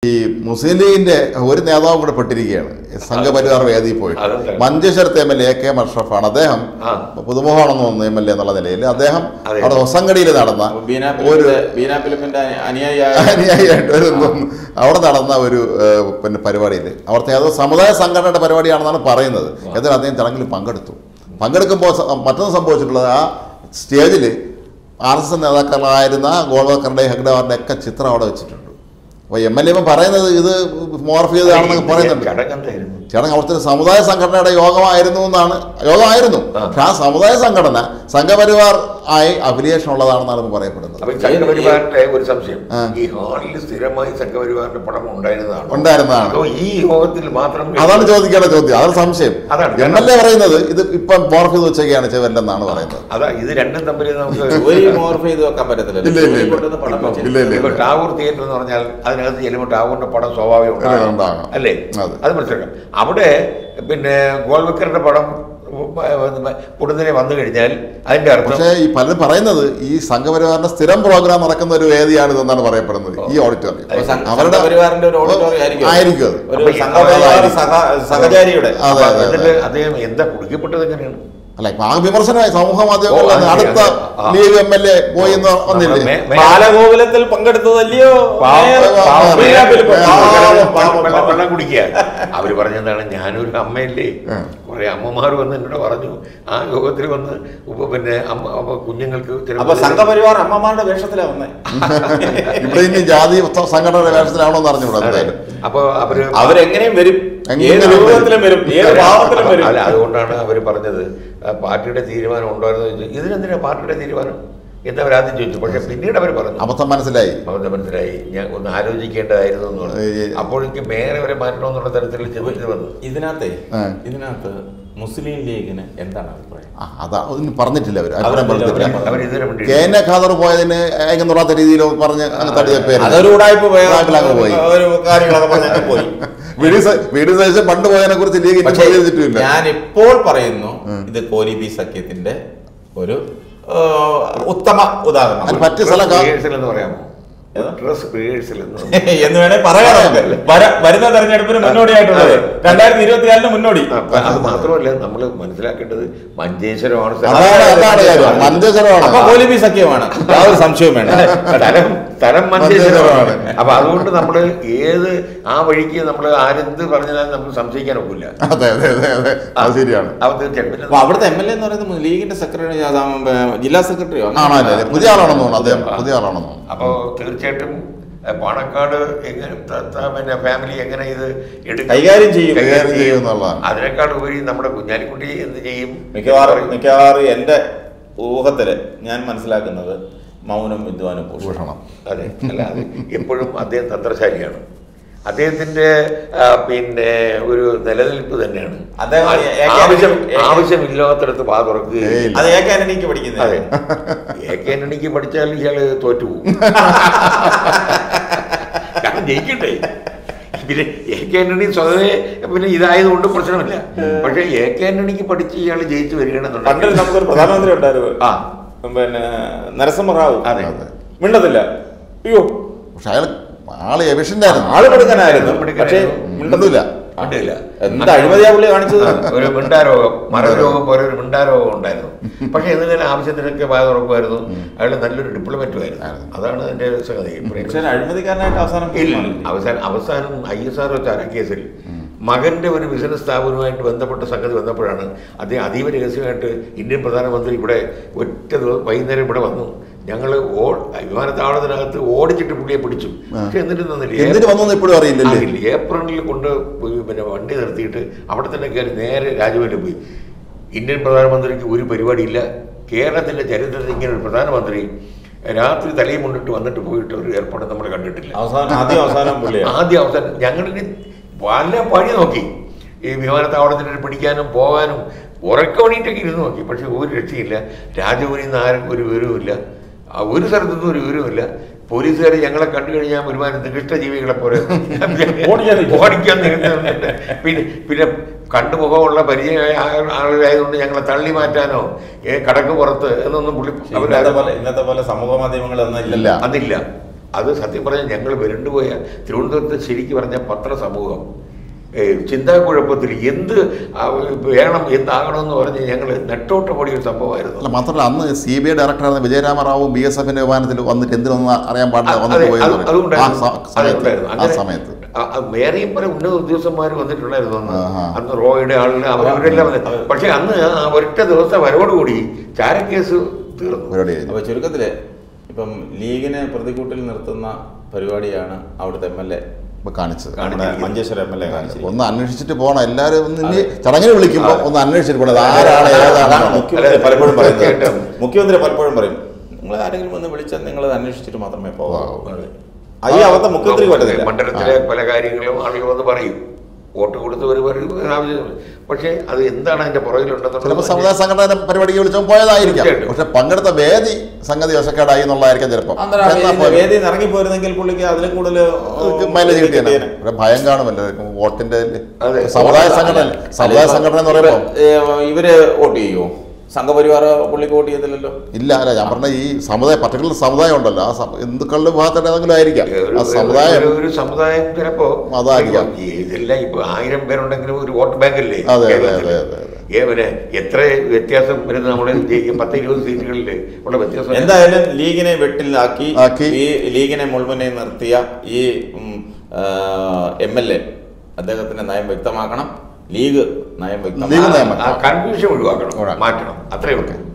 ഈ മുസ്ലിം ലീഗിന്റെ ഒരു നേതാവും കൂടെ പെട്ടിരിക്കുകയാണ് സംഘപരിവാർ വേദിയിൽ പോയിട്ട് അതെന്താണ്? മഞ്ചേശ്വരത്തെ എം എൽ എ കെ മഷ്റഫാണ് അദ്ദേഹം ആ. പുതുമുഖമാണെന്ന് തോന്നുന്നു എം എൽ എ എന്നുള്ള നിലയിൽ അദ്ദേഹം അതെ. അവിടെ ഒസങ്കടിയിൽ നടന്ന അപ്പൊ ബീന ഒരു ഫിലിപ്പിന്റെ- ബീന ഫിലിപ്പിന്റെ അനുയായിയായ അനുയായിയായിട്ട് ഒരു തോന്നുന്നു. അവിടെ നടന്ന ഒരു ഏഹ്, പിന്നെ പരിപാടിയിൽ അവിടുത്തെ ഏതോ സമുദായ സംഘടനയുടെ പരിപാടിയാണെന്നാണ് പറയുന്നത് എന്നാൽ അദ്ദേഹം ചടങ്ങിൽ പങ്കെടുത്തു പങ്കെടുക്കുമ്പോൾ സ- മറ്റൊന്ന് സംഭവിച്ചിട്ടുള്ളത് ആ സ്റ്റേജിൽ ആർ എസ് എസ് നേതാക്കളായിരുന്ന ഗോൾവക്കറുടെ ഹെഗ്ഡവാറിന്റെ ഒക്കെ ചിത്രം അവിടെ വെച്ചിട്ടുണ്ട് അപ്പോൾ എം എൽ എ പറയുന്നത് ഇത് മോർഫ് ചെയ്തതാണെന്നൊക്കെ പറയുന്നുണ്ട് ചടങ്ങെന്തായിരുന്നു ചടങ്ങ് അവിടുത്തെ ഒരു സമുദായ സംഘടനയുടെ യോഗമായിരുന്നു എന്നാണ് യോഗമായിരുന്നു ആ. പക്ഷെ ആ സമുദായ സംഘടന സംഘപരിവാർ ആയി അഫിലിയേഷൻ ഉള്ളതാണെന്നാണ് പറയപ്പെടുന്നത് അപ്പൊ ഈ സംഘപരിവാറിന്റെ ഒരു സംശയം ആ. ഈ ഹാളിൽ സ്ഥിരമായി സംഘപരിവാറിന്റെ പടം ഉണ്ടായിരുന്നതാണ് ഉണ്ടായിരുന്നതാണ് അതോ ഈ യോഗത്തിൽ മാത്രം അതാണ് ചോദിക്കേണ്ട ചോദ്യം അതാണ് സംശയം അതാണ്. എം എൽ എ പറയുന്നത് ഇത് ഇപ്പം മോർഫ് ചെയ്ത് വെച്ചൊക്കെയാണ് ചെവല്ലെന്നാണ് പറയുന്നത് അതാ ഇത് രണ്ടും തമ്മിൽ നമുക്ക് ഒരു മോർഫ് ചെയ്ത് വെക്കാൻ പറ്റത്തില്ലല്ലോ ഇല്ല, ഇല്ല, ജോലി ഇല്ല. കൊണ്ടുവന്ന് പടം ഇപ്പം വെച്ച് ഇല്ല, ഇല്ല, ഇപ്പൊ ഇല്ല. ടാഗോർ തിയേറ്റർ എന്ന് പറഞ്ഞാൽ അതിനകത്ത് ചെല്ലുമ്പോൾ ടാഗോറിന്റെ പടം സ്വാഭാവികം ഉണ്ടാകും. ഉണ്ടാകും. അല്ലേ അതെ. അത് മനസ്സിലാക്കാം അവിടെ പിന്നെ ഗോൾവക്കറിന്റെ പടം ഉടനെ വന്നു കഴിഞ്ഞാൽ അതിന്റെ അർത്ഥം പക്ഷേ ഈ പലരും പറയുന്നത് ഈ സംഘപരിവാറിന്റെ സ്ഥിരം പ്രോഗ്രാം നടക്കുന്ന ഒരു വേദിയാണ് ഇതെന്നാണ് പറയപ്പെടുന്നത് ഈ ഓഡിറ്റോറിയം അപ്പൊ സംഘ- അവരുടെ സംഘപരിവാറിന്റെ ഒരു ഓഡിറ്റോറിയം ആയിരിക്കും അത്. ആയിരിക്കും അത്. ഒരു അപ്പൊ ഈ സംഘപരിവാർ സഹ സഹചാരിയുടെ അതെ, അതെ, എന്നിട്ട് അതെ. അദ്ദേഹം എന്താ കുടുക്കപ്പെട്ടത് എങ്ങനെയാണ് അല്ല ഇപ്പൊ ആ വിമർശനമായി സമൂഹ മാധ്യമങ്ങളിൽ ഓ, അത് അടുത്ത ആ. ലീഗ് എം എൽ എ പോയി എന്ന് വന്നില്ലേ മേ- മേ- ബാലഗോകുലത്തിൽ പങ്കെടുത്തതല്ലയോ പാവം- മേയർ പാവം ബീന വെള്ളം- ഫിലിപ്പ്. പാവം, വെള്ളം- പാവം, വെള്ളം- പാവം. വെള്ളം കുടിക്കുക അവര് പറഞ്ഞെന്താണ് ഞാനൊരു അമ്മയല്ലേ ആ. കുറെ അമ്മമാർ വന്ന് എന്നോട് പറഞ്ഞു ആ യോഗത്തിൽ വന്ന് ഉപ്പ പിന്നെ അമ്മ അപ്പൊ കുഞ്ഞുങ്ങൾക്ക് ചില അപ്പൊ സംഘപരിവാർ അമ്മമാരുടെ വേഷത്തിലാ വന്നേ ഇവിടെ ഇനി ജാതി സംഘടനയുടെ വേഷത്തിലാണോ എന്ന് അറിഞ്ഞുകൂടാ അതെ. എന്തായാലും അപ്പൊ അവര് അവരെങ്ങനെയും വരും എങ്ങനെയും ഏത് വരും. രൂപത്തിലും വരും ഏത് ഭാവത്തിലും വരും അല്ല അതുകൊണ്ടാണ് അവർ പറഞ്ഞത് ആ, പാർട്ടിയുടെ തീരുമാനം ഉണ്ടോയെന്ന് ചോദിച്ചു ഇതിനെന്തിനാ പാർട്ടിയുടെ തീരുമാനം എന്ന് അവർ ആദ്യം ചോദിച്ചു പക്ഷെ പിന്നീട് അവർ പറഞ്ഞു അബദ്ധം മനസ്സിലായി അവരുടെ മനസ്സിലായി ഞാൻ ഒന്ന് ആലോചിക്കേണ്ടതായിരുന്നു എന്ന് പറഞ്ഞു ഈ- അപ്പോഴേക്ക് മേയറെ വരെ മാറ്റണമെന്നുള്ള തരത്തിൽ ചിന്തിച്ചു വന്നു ഇതിനകത്തെ ആ. ഇതിനകത്ത് മുസ്ലിം ലീഗിന് എന്താണ് അഭിപ്രായം ആ, അതാ ഒന്നും പറഞ്ഞിട്ടില്ല അവർ അവരൊന്നും പറഞ്ഞിട്ടില്ല അവരൊന്നും അവർ ഇതിനെ വേണ്ടി കെ എൻ എ ഖാദർ പോയതിന് ഏകന്നുറാത്ത രീതിയിൽ പറഞ്ഞ് അങ്ങ് തടിയ പേര് അതൊരു ഉടായ്പ പോയ- ഉടായ്പിലങ്ങ് പോയി. ഒരു കാര്യങ്ങളൊക്കെ പറഞ്ഞങ്ങ് പോയി വീട് സ- വീട് സഹിച്ച് പണ്ട് പോയതിനെ കുറിച്ച് ലീഗ് ഇനി പക്ഷേ ചെയ്തിട്ടില്ല ഞാൻ ഇപ്പോൾ പറയുന്നു ഇത് കോലിബി സഖ്യത്തിന്റെ ഒരു ആ, ഉത്തമ അതിന് ഉദാഹരണം പറ്റിയ സ്ഥലം കാ- റിഹേഴ്സൽ എന്ന് പറയാമോ ഏതാ? ഡ്രസ് റിഹേഴ്സൽ എന്ന് എന്ന് വേണേ പറയാം നമുക്ക്. വര- വരുന്ന തെരഞ്ഞെടുപ്പിന് മുന്നോടിയായിട്ടുള്ളത് അതെ. രണ്ടായിരത്തി ഇരുപത്തിനാലിന് മുന്നോടി അപ്പൊ അത് മാത്രമല്ല നമ്മൾ മനസ്സിലാക്കേണ്ടത് മഞ്ചേശ്വരമാണ് സ്ഥലം. അതാണ് അതാണ് കാര്യം മഞ്ചേശ്വരമാണ് അപ്പൊ കോലിബി സഖ്യമാണ് യാതൊരു സംശയവും വേണ്ട സ്ഥലം സ്ഥലം മഞ്ചേശ്വരമാണ് മഞ്ചേശ്വരമാണ്. അപ്പൊ അതുകൊണ്ട് നമ്മൾ ഏത് ആ വഴിക്ക് നമ്മൾ ആരെന്ത് പറഞ്ഞാലും നമുക്ക് സംശയിക്കാൻ ഒക്കില്ല അതെ അതെ അതെ അതെ അത് ശരിയാണ് അവ തീർച്ചയായും പിന്നെ അപ്പൊ അവിടുത്തെ എം എൽ എ എന്ന് പറയുന്നത് ലീഗിന്റെ സെക്രട്ടറി ജില്ലാ സെക്രട്ടറിയോ ആണോ അല്ലേ അല്ലേ? പുതിയ ആളാണെന്ന് തോന്നുന്നു അദ്ദേഹം പുതിയ ആളാണെന്ന് തോന്നുന്നു അപ്പോൾ തീർച്ചയായിട്ടും എ, പാണക്കാട് എങ്ങനെ ത- ത- പിന്നെ ഫാമിലി എങ്ങനെ ഇത് എടുക്കും? കൈകാര്യം ചെയ്യും. കൈകാര്യം ചെയ്യും എന്നുള്ളതാണ്. അതിനേക്കാൾ ഉപരി നമ്മുടെ കുഞ്ഞാലിക്കുട്ടി എന്ത് ചെയ്യും മിക്കവാറും മിക്കവാറും എന്റെ ഊഹത്തില് ഞാൻ മനസ്സിലാക്കുന്നത് മൗനം വിദ്വാനും ഭൂഷണം ഭൂഷണം അതെ അല്ല അത് എപ്പോഴും അദ്ദേഹം തന്ത്രശാലിയാണ് അദ്ദേഹത്തിന്റെ ആ, പിന്നെ ഒരു നിലനിൽപ്പ് തന്നെയാണ് അദ്ദേഹം ആ- എ- എ- ആവശ്യം എ- ആവശ്യമില്ലാത്തടത്ത് പാ തുറക്കുകയും ഏയ് ഇല്ല. അത് ഏക ആന്റണിക്ക് പഠിക്കുന്നത് അതെ എ കെ ആന്റണിക്ക് പഠിച്ചാൽ ഇയാള് തോറ്റുപോകും കാരണം ജയിക്കട്ടെ പിന്നെ എ കെ ആന്റണി സ്വതവേ പിന്നെ ഇതായതുകൊണ്ട് പ്രശ്നമില്ല പക്ഷെ എ കെ ആന്റണിക്ക് പഠിച്ച് ഇയാൾ ജയിച്ചു പണ്ട് വരികയാണെന്നുണ്ടെങ്കിൽ നമുക്കൊരു പ്രധാനമന്ത്രി ഉണ്ടായിരുന്നു ആ പിന്നെ നരസിംഹറാവു അതെ അതെ മിണ്ടത്തില്ല അയ്യോ പക്ഷെ അയാൾ ആള് എഫിഷ്യന്റ് ആയിരുന്നു ആള് മിടുക്കനായിരുന്നു പക്ഷേ മിടുക്കനായിരുന്നു. മിണ്ടത്തില്ല മിണ്ടില്ല. എന്താ അഴിമതിയാ പുള്ളി കാണിച്ചത് ഒരു മിണ്ടാരോഗം മരരോഗം പോലെ ഒരു മിണ്ടാരോഗം ഉണ്ടായിരുന്നു പക്ഷെ എന്നിങ്ങനെ ആവശ്യത്തിനൊക്കെ വായ തുറക്കുമായിരുന്നു അയാൾ നല്ലൊരു ഡിപ്ലോമറ്റും ആയിരുന്നു അതാണ് എൻ്റെ സംഗതി പക്ഷേ അഴിമതിക്കാരനായിട്ട് അവസാനം ഇല്ല മാറി. അവസാനം അവസാനം ഐ എസ് ആർ വെച്ച കേസിൽ മകന്റെ ഒരു ബിസിനസ് സ്ഥാപനവുമായിട്ട് ബന്ധപ്പെട്ട സംഗതി വന്നപ്പോഴാണ് അദ്ദേഹം അതീവ രഹസ്യമായിട്ട് ഇന്ത്യൻ പ്രധാനമന്ത്രി ഇവിടെ ഒറ്റ ദിവസം വൈകുന്നേരം ഇവിടെ വന്നു ഞങ്ങൾ ഓ വിമാനത്താവളത്തിനകത്ത് ഓടിച്ചിട്ട് പുള്ളിയെ പിടിച്ചു പക്ഷെ എന്നിട്ട് എന്തിനു നിന്നില്ല വന്നു ഇപ്പോഴും അറിയില്ലല്ലേ അറിയില്ല ഏപ്രിലിൽ കൊണ്ട് പോയി പിന്നെ വണ്ടി നിർത്തിയിട്ട് അവിടെ തന്നെ കയറി നേരെ രാജ്ഭവനിൽ പോയി ഇന്ത്യൻ പ്രധാനമന്ത്രിക്ക് ഒരു പരിപാടിയില്ല കേരളത്തിൻ്റെ ചരിത്രത്തിൽ ഇങ്ങനെ ഒരു പ്രധാനമന്ത്രി രാത്രി തലയും കൊണ്ടിട്ട് വന്നിട്ട് പോയിട്ട് ഒരു ഏർപ്പാട് നമ്മൾ കണ്ടിട്ടില്ല അവസാനം ആദ്യം അവസാനം പുള്ളിയാണ് ആദ്യം അവസാനം ഞങ്ങളിനി പല പണി നോക്കി ഈ വിമാനത്താവളത്തിൽ പിടിക്കാനും പോകാനും ഉറക്ക വേണ്ടിയിട്ടൊക്കെ ഇരുന്ന് നോക്കി പക്ഷെ ഒരു രക്ഷയില്ല രാജഭവനിൽ നിന്ന് ആരും ഒരു വിവരവുമില്ല ആ ഒരു സ്ഥലത്തുനിന്നും ഒരു വിവരവുമില്ല പോലീസുകാർ ഞങ്ങളെ കണ്ടു കഴിഞ്ഞാൽ ഒരുമാതിരി നികൃഷ്ടജീവികളെ പോലെ ഓടിക്കാൻ നിൽക്കും. ഓടിക്കാൻ നിൽക്കുന്നുണ്ട് പിന്നെ പിന്നെ കണ്ടുമുഖമുള്ള പരിചയമായ ആ- ആളുകളായതുകൊണ്ട് ഞങ്ങളെ തള്ളി മാറ്റാനോ ഏ, കടക്ക് പുറത്ത് എന്നൊന്നും പുള്ളി ഇന്നത്തെ പോലെ ഇന്നത്തെ പോലെ സമൂഹ മാധ്യമങ്ങൾ ഒന്നും ഇല്ല. ഇല്ലല്ലോ അന്നില്ല അത് സത്യം പറഞ്ഞാൽ ഞങ്ങൾ വിരണ്ടുപോയ തിരുവനന്തപുരത്ത് ശരിക്കും പറഞ്ഞ പത്രസമൂഹം ഏ, ചിന്താക്കുഴപ്പത്തിൽ എന്ത് ആ, വേണം എന്താകണമെന്ന് പറഞ്ഞ് ഞങ്ങൾ നെട്ടോട്ടപൊടി ഒരു സംഭവമായിരുന്നു അല്ല മാത്രമല്ല അന്ന് സി ബി ഐ ഡയറക്ടറായിരുന്ന വിജയരാമറാവു ബി എസ് എഫിന്റെ വിമാനത്തിൽ വന്നിട്ട് എന്തിനൊന്നും അറിയാൻ പാടില്ല അതെ, വന്നിട്ട് പോയി അത് എന്ന് പറയും. ആ അതുകൊണ്ടായിരുന്നു. സ- സമയത്ത് അതുകൊണ്ടായിരുന്നു. ആ അങ്ങനെ സമയത്ത് ആ- ആ വേറെയും പല ഉന്നത ഉദ്യോഗസ്ഥന്മാർ വന്നിട്ടുണ്ടായിരുന്നു അന്ന് ആഹാ. അന്ന് റോയുടെ ആളുകൾ അവരവരെല്ലാം വന്നത് പക്ഷെ അന്ന് ആ ഒരൊറ്റ ദിവസം വരവോടുകൂടി ചാരക്കേസ് തീർന്നു പരിപാടി കഴിഞ്ഞു അപ്പൊ ചുരുക്കത്തില് ഇപ്പം ലീഗിനെ പ്രതികൂട്ടിൽ നിർത്തുന്ന പരിപാടിയാണ് അവിടുത്തെ എം എൽ എ ഇപ്പൊ കാണിച്ചത് നമ്മുടെ മഞ്ചേശ്വരം എം എൽ എ കാണിച്ചിരിക്കുന്നത് ഒന്ന് അന്വേഷിച്ചിട്ട് പോകണം എല്ലാവരും ഒന്ന് ഇനി ചടങ്ങിന് വിളിക്കുമ്പോൾ ഒന്ന് അന്വേഷിച്ചിട്ട് പോകണം ഇത് ആരാണ് അതാണ് ഏതാണ് മുഖ്യമന്ത്രി പലപ്പോഴും പറയുന്നത് തീർച്ചയായിട്ടും. മുഖ്യമന്ത്രി പലപ്പോഴും പറയും നിങ്ങൾ ആരെങ്കിലും വന്ന് വിളിച്ചാൽ നിങ്ങൾ അത് അന്വേഷിച്ചിട്ട് മാത്രമേ പോകാവൂ അതെ. ആ, ഈ അവസ്ഥ മുഖ്യമന്ത്രി പറ്റത്തില്ല മണ്ഡലത്തിലെ പല കാര്യങ്ങളും ആളുകൾ വന്ന് പറയും വോട്ട് കൊടുത്തവർ പറയും ആവശ്യം പക്ഷേ അത് എന്താണ് അതിന്റെ ചിലപ്പോൾ പുറകിലുണ്ടെന്നുള്ളത് സമുദായ സംഘടന പരിപാടിക്ക് വിളിച്ചപ്പോൾ പോയതായിരിക്കാം തീർച്ചയായിട്ടും. പക്ഷെ പങ്കെടുത്ത വേദി സംഗതി വശക്കേടായി എന്നുള്ളതായിരിക്കും ചിലപ്പോൾ അന്നേരം ആ വേദി- വേദിയിൽ നിന്ന് ഇറങ്ങിപ്പോയിരുന്നെങ്കിൽ പുള്ളിക്ക് അതിലും കൂടുതൽ മൈലേജ് കിട്ടിയാണ് കിട്ടിയേനെ. ഒരു ഭയം കാണുമല്ലോ വോട്ടിന്റെ അതെ. സമുദായ സംഘടന സമുദായ സംഘടന എന്ന് പറയുമ്പോൾ ഇവ- ഇവര് വോട്ട് ചെയ്യുമോ സംഘപരിവാർ പുള്ളിക്ക് വോട്ട് ചെയ്തില്ലല്ലോ ഇല്ല അല്ല ഞാൻ പറഞ്ഞ ഈ സമുദായം പർട്ടിക്കുലർ സമുദായം ഉണ്ടല്ലോ ആ സം- ഹിന്ദുക്കളുടെ വിഭാഗത്തിന്റെ ഏതെങ്കിലും ആയിരിക്കാം ഒരു- ആ സമുദായം ഒരു- ഒരു സമുദായം ചിലപ്പോ അതായിരിക്കാം. ഈ ഇതെല്ലാം ഇപ്പൊ ആയിരം പേരുണ്ടെങ്കിലും ഒരു വോട്ട് ബാങ്ക് അല്ലേ അതെ, അതെ, കേരളത്തില്? അതെ, അതെ, ഏ, പിന്നെ എത്ര വ്യത്യാസം വരുന്നത് നമ്മുടെ ജയിക്കും പത്ത് ഇരുപത് സീറ്റുകളിൽ ഉള്ള വ്യത്യാസം എന്തായാലും ലീഗിനെ വെട്ടിലാക്കി ആക്കി. ഈ ലീഗിനെ മുൾമുനെ നിർത്തിയ ഈ എം എൽ എ അദ്ദേഹത്തിന്റെ നയം വ്യക്തമാക്കണം ലീഗ് നയം ലീഗ് വ്യക്തമാക്കണം നയം ആ കൺഫ്യൂഷൻ ഒഴിവാക്കണം ഒഴിവാക്കണം. മാറ്റണം അത്രേ ഉള്ളൂ